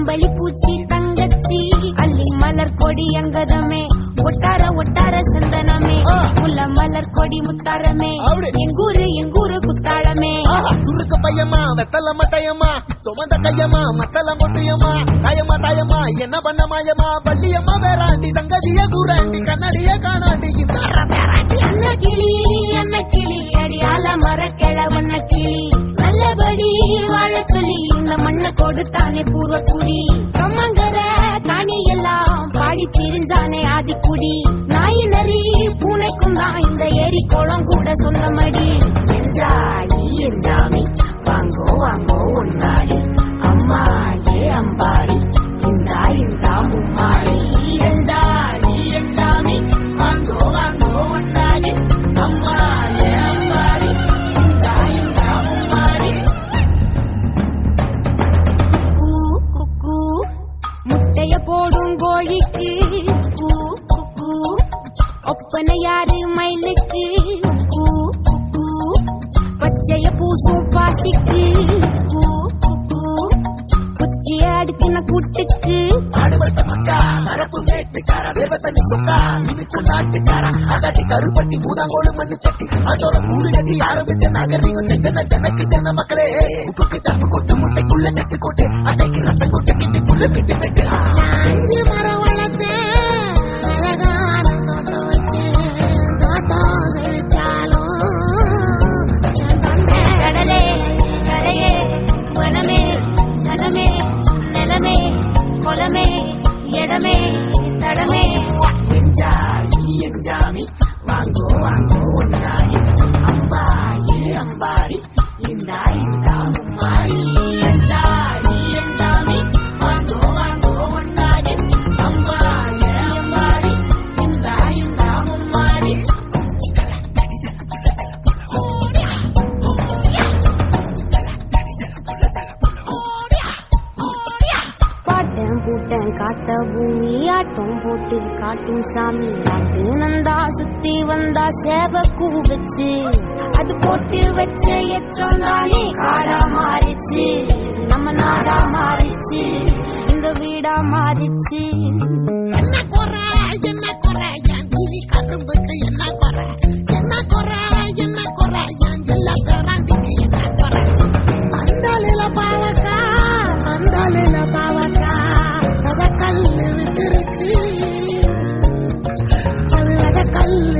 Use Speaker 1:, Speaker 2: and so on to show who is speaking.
Speaker 1: அம்பளி பூச்சி தங்கச்சி அள்ளி மலர் கொடி அங்கதமே ஒட்டார ஒட்டார சந்தனமே
Speaker 2: ஆ.
Speaker 1: முல்ல மலர் கொடி முத்தாரமே
Speaker 2: அப்படி.
Speaker 1: எங்கூரு எங்கூரு குத்தாளமே
Speaker 2: ஆஹா, சுருக்கு பையமா வெத்தல மட்டையம்மா சுமந்த கையம்மா மத்தல மொட்டையம்மா தாயம்மா தாயம்மா என்ன பண்ண மாயம்மா பள்ளியம்மா வேறாண்டி சங்கதிய கூறாண்டி கண்ணடிய காணாண்டி இந்த
Speaker 1: அன்ன கிளி அன்ன கிளி அடியால மர கிழவண்ண கிளி நல்லபடி வாழ சொல்லி இந்த மண்ணை கொடுத்தானே பூர்வ குடி கம்மங்கர காணி எல்லாம் பாடி திரிஞ்சானே ஆதிக்குடி நாய் நரி பூனைக்கும் தான் இந்த ஏரி குளம் கூட சொந்தமடி என்ஜாயி என்ஜாமி வாங்கோ வாங்கோ ஒன்னாடி அம்மா ஏ அம்பாரி இந்தா இந்தா மும்மாடி என்ஜாயி என்ஜாமி வாங்கோ வாங்கோ ஒன்னாடி அம்மா ஏ அம்பாரி இந்தா இந்தா மும்மாடி கூ, குக்கு, முட்டைய போடும் கோழிக்கு கூ, குக்கு, ஒப்பனை யாரு மயிலுக்கு கூ, குக்கு, பச்சைய பூசும் பாசிக்கு கூ, குக்கு, குச்சிய அடுக்கின கூட்டுக்கு
Speaker 2: ஆடுபட்ட மக்கா மரப்பு மேட்டுக்கார வேர்வ தண்ணி சொக்கா இன்னைக்கு நாட்டுக்கார அகாட்டி கருப்பட்டி பூதாங்கோடு மண்ணு சட்டி அதோட கூடு கட்டி ஆரம்பிச்ச நாகரிகம் செஞ்சன ஜனக்கு ஜன மக்களே உப்புக்கு சப்பு கொட்டு முட்டைக்குள்ள சட்டு கொட்டு அட்டைக்கு ரத்தம் கொட்டு கிட்டிக்குள்ள பெட்டு பெட்டு
Speaker 1: அஞ்சு மரம் வளர்த்தேன் அழகான தோட்டம் வச்சேன் தோட்டம் செழிச்சாலும் என் தொண்டை கடலே கரையே வனமே சனமே நிலமே குலமே இடமே தடமே
Speaker 2: என்ஜாயி என்ஜாமி வாங்கோ வாங்கோ ஒன்னாயி அம்பா ஏ அம்பாரி இந்தா இந்தா மும்மாரி என்ஜாயி என்ஜாமி வாங்கோ வாங்கோ ஒன்னாயி அம்பா ஏ அம்பாரி இந்தா இந்தா மும்மாரி
Speaker 1: பாட்டேன் பூட்டேன் காட்ட பூமி ஆட்டம் போட்டு காட்டும் சாமி நாட்டு நந்தா சுத்தி வந்தா சேவ கூ வச்சு அது போட்டு வச்ச எச்சம் தானே காடா மாறிச்சு நம்ம நாடா மாறிச்சு இந்த வீடா மாறிச்சு
Speaker 3: என்ன குறை என்ன குறை என் வீதி கரும்புக்கு என்ன குறை என்ன குறை என்ன குறை என் ஜில்ல பேராண்டிக்கு என்ன குறை அந்தாலில பாவக்கா அந்தாலில பாவக்கா அத கல்லு விட்டுருக்கு அது அத கல்லு